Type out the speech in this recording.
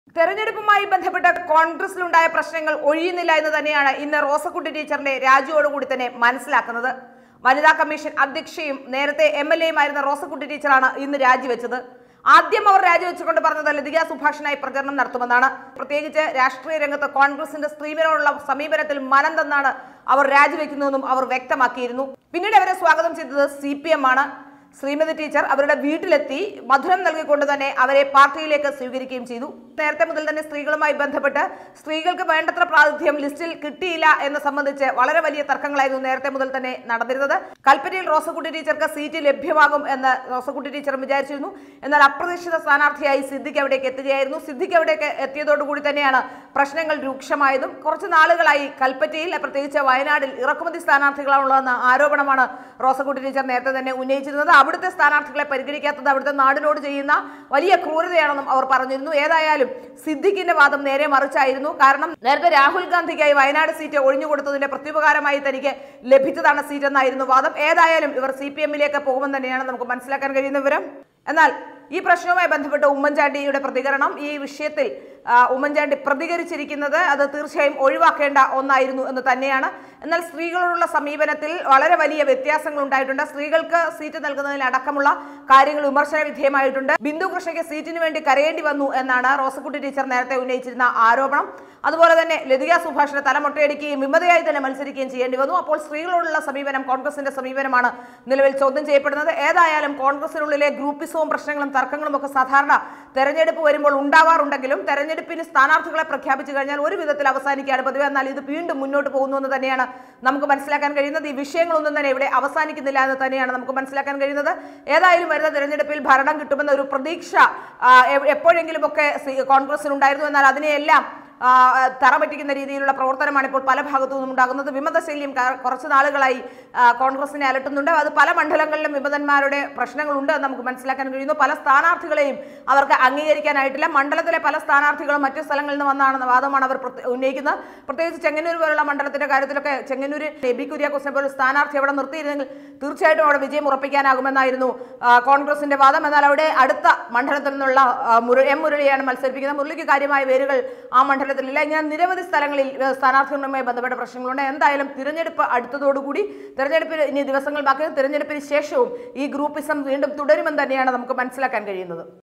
തെരഞ്ഞെടുപ്പുമായി ബന്ധപ്പെട്ട് കോൺഗ്രസിലുണ്ടായ പ്രശ്നങ്ങൾ ഒഴിയുന്നില്ല എന്ന് തന്നെയാണ് ഇന്ന് റോസക്കുട്ടി ടീച്ചറിന്റെ രാജിയോടുകൂടി തന്നെ മനസ്സിലാക്കുന്നത് വനിതാ കമ്മീഷൻ അധ്യക്ഷയും നേരത്തെ എം എൽ എയുമായിരുന്ന റോസക്കുട്ടി ടീച്ചറാണ് ഇന്ന് രാജിവെച്ചത് ആദ്യം അവർ രാജിവെച്ചുകൊണ്ട് പറഞ്ഞത് ലതിക സുഭാഷിനായി പ്രചരണം നടത്തുമെന്നാണ് പ്രത്യേകിച്ച് രാഷ്ട്രീയ രംഗത്ത് കോൺഗ്രസിന്റെ സ്ത്രീവിനോടുള്ള സമീപനത്തിൽ മനം തന്നാണ് അവർ രാജിവെക്കുന്നതെന്നും അവർ വ്യക്തമാക്കിയിരുന്നു പിന്നീട് അവരെ സ്വാഗതം ചെയ്തത് സി പി എം ആണ് ശ്രീമതി ടീച്ചർ അവരുടെ വീട്ടിലെത്തി മധുരം നൽകിക്കൊണ്ട് തന്നെ അവരെ പാർട്ടിയിലേക്ക് സ്വീകരിക്കുകയും ചെയ്തു നേരത്തെ മുതൽ തന്നെ സ്ത്രീകളുമായി ബന്ധപ്പെട്ട് സ്ത്രീകൾക്ക് വേണ്ടത്ര പ്രാതിനിധ്യം ലിസ്റ്റിൽ കിട്ടിയില്ല എന്ന് സംബന്ധിച്ച് വളരെ വലിയ തർക്കങ്ങളായിരുന്നു നേരത്തെ മുതൽ തന്നെ നടന്നിരുന്നത് കൽപ്പറ്റയിൽ റോസക്കുട്ടി ടീച്ചർക്ക് സീറ്റ് ലഭ്യമാകും എന്ന് റോസക്കുട്ടി ടീച്ചർ വിചാരിച്ചിരുന്നു എന്നാൽ അപ്രതീക്ഷിത സ്ഥാനാർത്ഥിയായി സിദ്ദിഖ് അവിടേക്ക് എത്തുകയായിരുന്നു സിദ്ദിഖ് അവിടേക്ക് എത്തിയതോടുകൂടി തന്നെയാണ് പ്രശ്നങ്ങൾ രൂക്ഷമായതും കുറച്ച് നാളുകളായി കൽപ്പറ്റയിൽ പ്രത്യേകിച്ച് വയനാടിൽ ഇറക്കുമതി സ്ഥാനാർത്ഥികളാണുള്ളതെന്ന ആരോപണമാണ് റോസക്കുട്ടി ടീച്ചർ നേരത്തെ തന്നെ ഉന്നയിച്ചിരുന്നത് അവിടുത്തെ സ്ഥാനാർത്ഥികളെ പരിഗണിക്കാത്തത് അവിടുത്തെ നാടിനോട് ചെയ്യുന്ന വലിയ ക്രൂരതയാണെന്നും അവർ പറഞ്ഞിരുന്നു ഏതായാലും സിദ്ദിഖിന്റെ വാദം നേരെ മറിച്ചായിരുന്നു കാരണം നേരത്തെ രാഹുൽ ഗാന്ധിക്കായി വയനാട് സീറ്റ് ഒഴിഞ്ഞുകൊടുത്തതിന്റെ പ്രത്യുപകാരമായി തനിക്ക് ലഭിച്ചതാണ് സീറ്റ് എന്നായിരുന്നു വാദം ഏതായാലും ഇവർ സി പി എമ്മിലേക്ക് പോകുമെന്ന് തന്നെയാണ് നമുക്ക് മനസ്സിലാക്കാൻ കഴിയുന്ന വിവരം എന്നാൽ ഈ പ്രശ്നവുമായി ബന്ധപ്പെട്ട് ഉമ്മൻചാണ്ടിയുടെ പ്രതികരണം ഈ വിഷയത്തിൽ ആ, ഉമ്മൻചാണ്ടി പ്രതികരിച്ചിരിക്കുന്നത് അത് തീർച്ചയായും ഒഴിവാക്കേണ്ട ഒന്നായിരുന്നു എന്ന് തന്നെയാണ് എന്നാൽ സ്ത്രീകളോടുള്ള സമീപനത്തിൽ വളരെ വലിയ വ്യത്യാസങ്ങൾ ഉണ്ടായിട്ടുണ്ട് സ്ത്രീകൾക്ക് സീറ്റ് നൽകുന്നതിൽ അടക്കമുള്ള കാര്യങ്ങൾ വിമർശന വിധേയമായിട്ടുണ്ട് ബിന്ദു കൃഷ്ണയ്ക്ക് സീറ്റിന് വേണ്ടി കരയേണ്ടി വന്നു എന്നാണ് റോസക്കുട്ടി ടീച്ചർ നേരത്തെ ഉന്നയിച്ചിരുന്ന ആരോപണം അതുപോലെ തന്നെ ലതിക സുഭാഷിനെ തലമൊട്ടയടിക്കുകയും വിമതയായി തന്നെ മത്സരിക്കുകയും ചെയ്യേണ്ടി വന്നു അപ്പോൾ സ്ത്രീകളോടുള്ള സമീപനം കോൺഗ്രസിന്റെ സമീപനമാണ് നിലവിൽ ചോദ്യം ചെയ്യപ്പെടുന്നത് ഏതായാലും കോൺഗ്രസിനുള്ളിലെ ഗ്രൂപ്പിസവും പ്രശ്നങ്ങളും തർക്കങ്ങളും ഒക്കെ സാധാരണ തെരഞ്ഞെടുപ്പ് വരുമ്പോൾ ഉണ്ടാവാറുണ്ടെങ്കിലും തെരഞ്ഞെടുപ്പിന് സ്ഥാനാർത്ഥികളെ പ്രഖ്യാപിച്ചു കഴിഞ്ഞാൽ ഒരു വിധത്തിൽ അവസാനിക്കുകയാണ് പതിവ് എന്നാൽ ഇത് വീണ്ടും മുന്നോട്ട് പോകുന്നു എന്ന് തന്നെയാണ് നമുക്ക് മനസ്സിലാക്കാൻ കഴിയുന്നത് ഈ വിഷയങ്ങളൊന്നും തന്നെ ഇവിടെ അവസാനിക്കുന്നില്ല എന്ന് തന്നെയാണ് നമുക്ക് മനസ്സിലാക്കാൻ കഴിയുന്നത് ഏതായാലും വരുന്ന തെരഞ്ഞെടുപ്പിൽ ഭരണം കിട്ടുമെന്ന ഒരു പ്രതീക്ഷ ആ, എ- എപ്പോഴെങ്കിലുമൊക്കെ സി- കോൺഗ്രസിനുണ്ടായിരുന്നു എന്നാൽ അതിനെയെല്ലാം ആ, തറ പറ്റിക്കുന്ന രീതിയിലുള്ള പ്രവർത്തനമാണ് ഇപ്പോൾ പല ഭാഗത്തു നിന്നും ഉണ്ടാകുന്നത് വിമതശല്യം ക- കുറച്ച് നാളുകളായി ആ, കോൺഗ്രസിനെ അലട്ടുന്നുണ്ട് അത് പല മണ്ഡലങ്ങളിലും വിമതന്മാരുടെ പ്രശ്നങ്ങളുണ്ട് എന്ന് നമുക്ക് മനസ്സിലാക്കാൻ കഴിയുന്നു പല സ്ഥാനാർത്ഥികളെയും അവർക്ക് അംഗീകരിക്കാനായിട്ടില്ല മണ്ഡലത്തിലെ പല സ്ഥാനാർത്ഥികളും മറ്റു സ്ഥലങ്ങളിൽ നിന്ന് വന്നാണെന്ന വാദമാണ് അവർ പ്രത്യ- ഉന്നയിക്കുന്നത് പ്രത്യേകിച്ച് ചെങ്ങന്നൂർ പോലുള്ള മണ്ഡലത്തിന്റെ കാര്യത്തിലൊക്കെ ചെങ്ങന്നൂർ എബി കുര്യാക്കോസിനെ പോലെ സ്ഥാനാർത്ഥി അവിടെ നിർത്തിയിരുന്നെങ്കിൽ തീർച്ചയായിട്ടും അവിടെ വിജയം ഉറപ്പിക്കാനാകുമെന്നായിരുന്നു ആ, കോൺഗ്രസിന്റെ വാദം എന്നാൽ അവിടെ അടുത്ത മണ്ഡലത്തിൽ നിന്നുള്ള ആ, മുര- എം മുരളിയാണ് മത്സരിപ്പിക്കുന്നത് മുരളിക്ക് കാര്യമായ വേരുകൾ ആ മണ്ഡലത്തിലില്ല ഇങ്ങനെ നിരവധി സ്ഥലങ്ങളിൽ ഏ, സ്ഥാനാർത്ഥികളുമായി ബന്ധപ്പെട്ട പ്രശ്നങ്ങളുണ്ട് എന്തായാലും തിരഞ്ഞെടുപ്പ് അടുത്തതോടുകൂടി തിരഞ്ഞെടുപ്പിന് ഇനി ദിവസങ്ങൾ ബാക്കി തിരഞ്ഞെടുപ്പിന് ശേഷവും ഈ ഗ്രൂപ്പിസം വീണ്ടും തുടരുമെന്ന് തന്നെയാണ് നമുക്ക് മനസ്സിലാക്കാൻ കഴിയുന്നത്